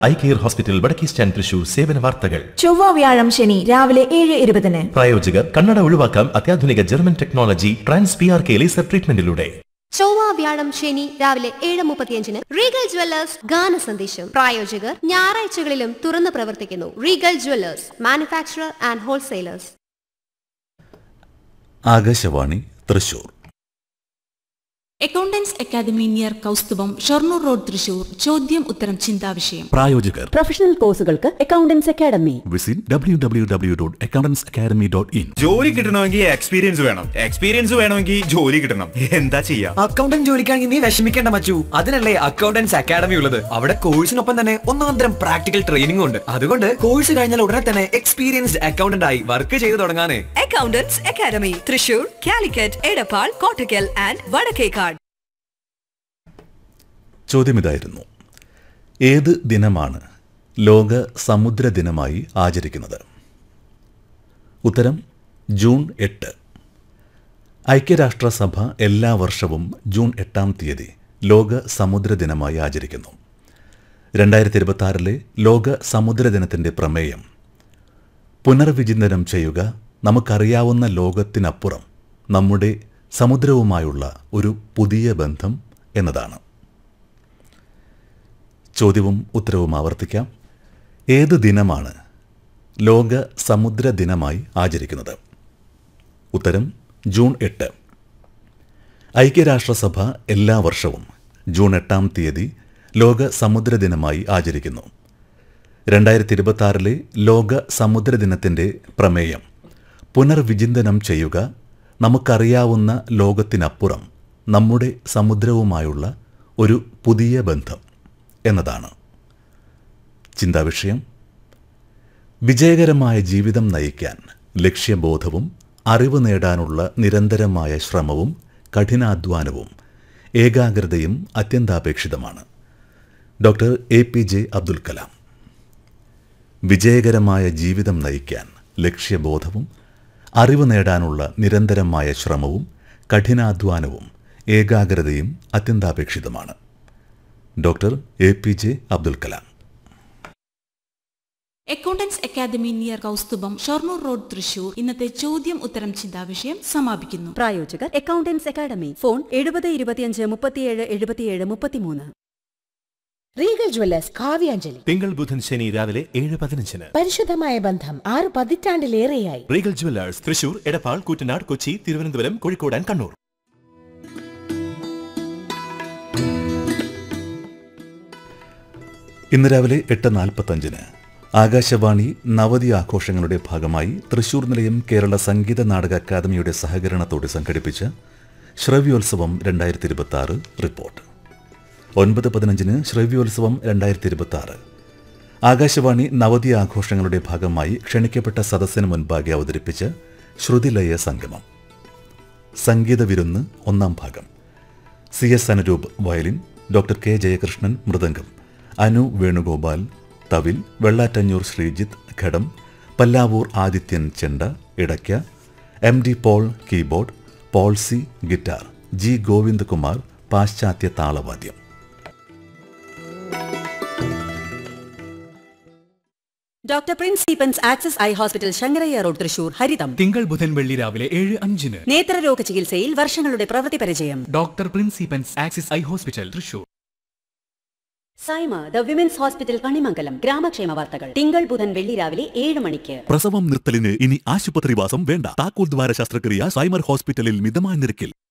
I care hospital വടക്കേസ്റ്റാൻ തൃശൂർ സേവന വാർത്തകൾ ചൊവ്വ വ്യാഴം ശനി രാവിലെ ഏഴ് ഇരുപതിന് പ്രായോജകർ കണ്ണട ഒഴിവാക്കാം അത്യാധുനിക German technology trans P R K laser ട്രീറ്റ്മെന്റിലൂടെ ചൊവ്വ വ്യാഴം ശനി രാവിലെ ഏഴ് മുപ്പത്തിയഞ്ചിന് റീഗൽ ജ്വല്ലേഴ്സ് ഗാന സന്ദേശം പ്രായോജകർ ഞായറാഴ്ചകളിലും തുറന്നു പ്രവർത്തിക്കുന്നു regal jewellers manufacturer and wholesalers Akashvani Thrissur accountants academy near Kausthubham Shoranur road Thrissur ചോദ്യം ഉത്തരം ചിന്താവിഷയം പ്രായോജകർ പ്രൊഫഷണൽ കോഴ്സുകൾക്ക് accountants academy visit W W W dot accountants academy dot in ജോലി കിട്ടണമെങ്കിൽ എക്സ്പീരിയൻസ് വേണം എക്സ്പീരിയൻസ് വേണമെങ്കിൽ ജോലി കിട്ടണം എന്താ ചെയ്യാ അക്കൗണ്ടന്റ് ജോലിക്കാണെങ്കിൽ നീ വിഷമിക്കേണ്ട മച്ചു അതിനല്ലേ അക്കൗണ്ടൻസ് അക്കാദമി ഉള്ളത് അവിടെ കോഴ്സിനൊപ്പം തന്നെ ഒന്നാം തരം പ്രാക്ടിക്കൽ ട്രെയിനിംഗ് ഉണ്ട് അതുകൊണ്ട് കോഴ്സ് കഴിഞ്ഞാൽ ഉടനെ തന്നെ എക്സ്പീരിയൻസ്ഡ് അക്കൗണ്ടന്റ് ആയി വർക്ക് ചെയ്തു തുടങ്ങാനേ accountants academy Thrissur Calicut Edappal Kottakkal and Vadakkekad ചോദ്യം ഇതായിരുന്നു ഏത് ദിനമാണ് ലോക സമുദ്ര ദിനമായി ആചരിക്കുന്നത് ഉത്തരം ജൂൺ എട്ട് ഐക്യരാഷ്ട്രസഭ എല്ലാ വർഷവും ജൂൺ എട്ടാം തീയതി ലോക സമുദ്ര ദിനമായി ആചരിക്കുന്നു രണ്ടായിരത്തി ഇരുപത്തി ആറിലെ ലോക സമുദ്ര ദിനത്തിൻ്റെ പ്രമേയം പുനർവിചിന്തനം ചെയ്യുക നമുക്കറിയാവുന്ന ലോകത്തിനപ്പുറം നമ്മുടെ സമുദ്രവുമായുള്ള ഒരു പുതിയ ബന്ധം എന്നതാണ് ചോദ്യവും ഉത്തരവും ആവർത്തിക്കാം ഏത് ദിനമാണ് ലോക സമുദ്ര ദിനമായി ആചരിക്കുന്നത് ഉത്തരം ജൂൺ എട്ട് ഐക്യരാഷ്ട്രസഭ എല്ലാ വർഷവും ജൂൺ എട്ടാം തീയതി ലോക സമുദ്ര ദിനമായി ആചരിക്കുന്നു രണ്ടായിരത്തി ഇരുപത്തി ആറിലെ ലോക സമുദ്ര ദിനത്തിൻ്റെ പ്രമേയം പുനർവിചിന്തനം ചെയ്യുക നമുക്കറിയാവുന്ന ലോകത്തിനപ്പുറം നമ്മുടെ സമുദ്രവുമായുള്ള ഒരു പുതിയ ബന്ധം എന്നതാണ് ചിന്താവിഷയം വിജയകരമായ ജീവിതം നയിക്കാൻ ലക്ഷ്യബോധവും അറിവ് നേടാനുള്ള നിരന്തരമായ ശ്രമവും കഠിനാധ്വാനവും ഏകാഗ്രതയും അത്യന്താപേക്ഷിതമാണ് doctor A P J Abdul Kalam വിജയകരമായ ജീവിതം നയിക്കാൻ ലക്ഷ്യബോധവും അറിവ് നേടാനുള്ള നിരന്തരമായ ശ്രമവും കഠിനാധ്വാനവും ഏകാഗ്രതയും അത്യന്താപേക്ഷിതമാണ് doctor A P J Abdul Kalam accountants academy near Kausthubham Shoranur road Thrissur ഇന്നത്തെ ചോദ്യം ഉത്തരം ചിന്താവിഷയം സമാപിക്കുന്നു പ്രായോജകർ അക്കൗണ്ടൻസ് അക്കാദമി ഫോൺ എഴുപത് ഇരുപത്തിയഞ്ച് മുപ്പത്തിയേഴ് എഴുപത്തിയേഴ് മുപ്പത്തിമൂന്ന് റീഗൽ ജ്വല്ലേഴ്സ് കാവ്യാഞ്ജലി തിങ്കൾ ബുധൻ ശനി രാവിലെ ഏഴ് പതിനഞ്ചിന് പരിശുദ്ധമായ ബന്ധം ആറ് പതിറ്റാണ്ടിലേറെയായി regal jewellers Thrissur Edappal Koottanad Kochi Thiruvananthapuram Kozhikode and Kannur ഇന്ന് രാവിലെ എട്ട് നാൽപ്പത്തഞ്ചിന് ആകാശവാണി നവതി ആഘോഷങ്ങളുടെ ഭാഗമായി തൃശൂർ നിലയം കേരള സംഗീത നാടക അക്കാദമിയുടെ സഹകരണത്തോടെ സംഘടിപ്പിച്ച ശ്രവ്യോത്സവം രണ്ടായിരത്തി ഇരുപത്തി ആറ് റിപ്പോർട്ട് ഒൻപത് പതിനഞ്ചിന് ശ്രവ്യോത്സവം രണ്ടായിരത്തി ഇരുപത്തി ആറ് ആകാശവാണി നവതി ആഘോഷങ്ങളുടെ ഭാഗമായി ക്ഷണിക്കപ്പെട്ട സദസ്സിന് മുൻപാകെ അവതരിപ്പിച്ച ശ്രുതിലയ സംഗമം സംഗീത വിരുന്ന് ഒന്നാം ഭാഗം C S Anuroop violin doctor K Jayakrishnan mridangam Anu Venugopal thavil Vellattanjur Sreejith ghatam Pallavur Adithyan chenda idakka M D Paul keyboard Polsy guitar G Govindakumar പാശ്ചാത്യ താളവാദ്യം ഡോക്ടർ പ്രിൻസ് സീപ്പൻസ് access eye hospital Sankarayya road Thrissur ഹരിതം തിങ്കൾ ബുധൻ വെള്ളി രാവിലെ ഏഴ് അഞ്ചിന് നേത്രരോഗ ചികിത്സയിൽ വർഷങ്ങളുടെ പ്രവൃത്തി പരിചയം ഡോക്ടർ പ്രിൻസിപ്പൻസ് axis eye hospital Thrissur Saima the women's hospital Kanimangalam ഗ്രാമക്ഷേമ വാർത്തകൾ തിങ്കൾ ബുധൻ വെള്ളി രാവിലെ ഏഴ് മണിക്ക് പ്രസവം നിർത്തലിന് ഇനി ആശുപത്രിവാസം വേണ്ട താക്കോൽ ദ്വാര ശസ്ത്രക്രിയ സൈമർ ഹോസ്പിറ്റലിൽ മിതമായ നിരക്കിൽ